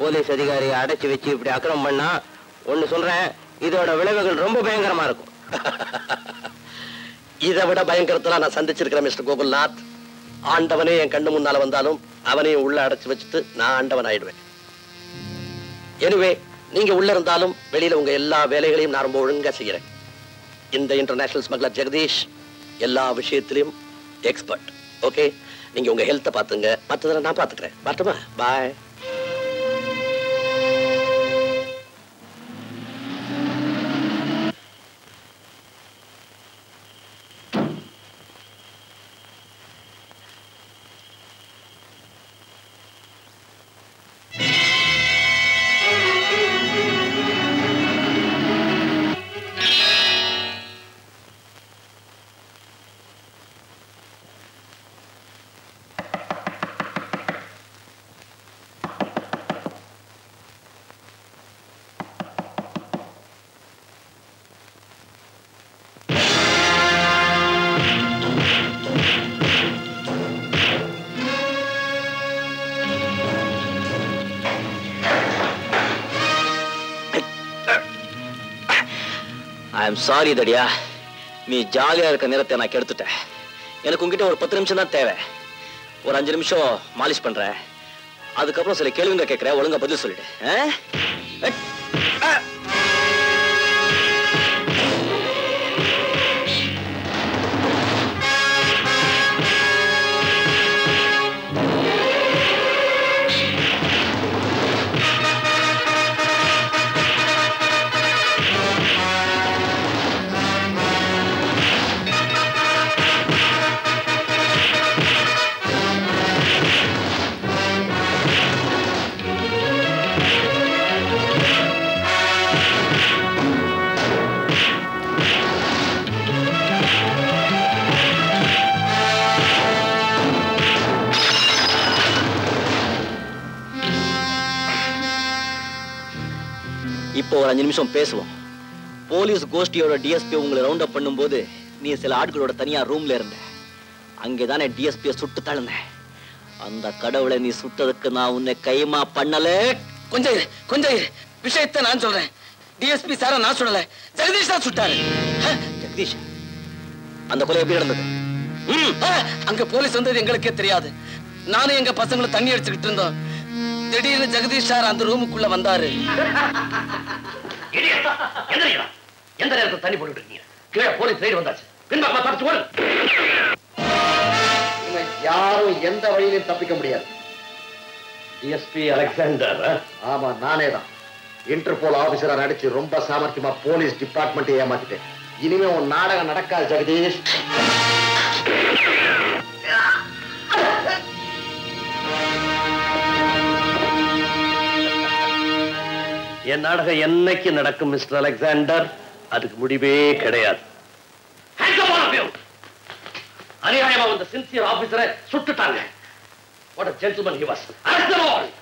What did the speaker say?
Police அதிகாரியை அடைச்சு வச்சு இப்படி அக்கிரமம் பண்ணா ஒன்னு சொல்றேன் இதோட விளைவுகள் ரொம்ப பயங்கரமா இருக்கும் இதை விட பயங்கரத்தெல்லாம் நான் சந்திச்சிருக்கிறேன் மிஸ்டர் கோகுல்நாத் ஆண்டவனே என் கண்ணு முன்னால வந்தாலும் அவனையும் உள்ள அடைச்சு வச்சுட்டு நான் ஆண்டவன் ஆயிடுவேன் எனிவே நீங்க உள்ள இருந்தாலும் வெளியில உங்க எல்லா வேலைகளையும் நான் ரொம்ப ஒழுங்கா செய்யறேன் இந்த இன்டர்நேஷனல் ஸ்மக்லர் ஜெகதீஷ் எல்லா விஷயத்திலையும் எக்ஸ்பர்ட் ஓகே நீங்க உங்க ஹெல்த்தை பாத்துங்க மத்ததெல்லாம் நான் பாத்துக்கிறேன் வரட்டுமா பாய் ஐ எம் சாரி தடியா நீ ஜாலியா இருக்க நேரத்தை நான் கெடுத்துட்டேன் எனக்கு உங்ககிட்ட ஒரு பத்து நிமிஷம் தான் தேவை ஒரு அஞ்சு நிமிஷம் மாலிஷ் பண்றேன் அதுக்கப்புறம் சில கேள்விங்க கேட்கறேன் ஒழுங்கா பதில் சொல்லிடு ஆ? அட். ஆ. இப்போ ஒரு அஞ்சு நிமிஷம் பேசுவோம் போலீஸ் கோஷ்டியோட டிஎஸ்பி உங்களை ரவுண்ட் அப் பண்ணும்போது நீ சில ஆட்களோட தனியா ரூம்ல இருந்த அங்கேதானே டிஎஸ்பியை சுட்டு தழுந்தேன் அந்த கடவுளை நீ சுட்டதுக்கு நான் உன்னை கைமா பண்ணல கொஞ்சம் இரு, கொஞ்சம் இரு. விஷயத்தை நான் சொல்றேன் டிஎஸ்பி சார நான் சொல்லல ஜெகதீஷ் தான் சுட்டாரு ஆ, ஜெகதீஷ் அந்த கொலை எப்படி நடந்தது ம், ஆ, அங்க போலீஸ் வந்தது எங்களுக்கே தெரியாது நானும் எங்க பசங்களும் தண்ணி அடிச்சுக்கிட்டு இருந்தோம் திடீர்னு ஜெகதீஷ் சார் அந்த ரூமுக்குள்ள வந்தாரு எந்திரிக்கிறா எந்த நேரத்தில் தண்ணி போட்டுட்டு இருக்கீங்க கீழே போலீஸ் ரைடு வந்தாச்சு பின்பக்கமா தப்பிச்சு ஓடு யாரும் எந்த வழியிலும் தப்பிக்க முடியாது டிஎஸ்பி அலெக்சாண்டர் ஆமா நானே தான் இன்டர்போல் ஆபீசரா நடிச்சு ரொம்ப சாமர்த்தியமா போலீஸ் டிபார்ட்மெண்ட் ஏமாத்திட்டேன் இனிமே உன் நாடகம் நடக்காது ஜெகதீஷ் என் நாடகம் என்னைக்கு நடக்கும் மிஸ்டர் அலெக்சாண்டர் அதுக்கு முடிவே கிடையாது Hands up, all of you! அநியாயமா வந்த சின்சியர் ஆபீசரை சுட்டுட்டாங்க What a gentleman he was. Arrest them all!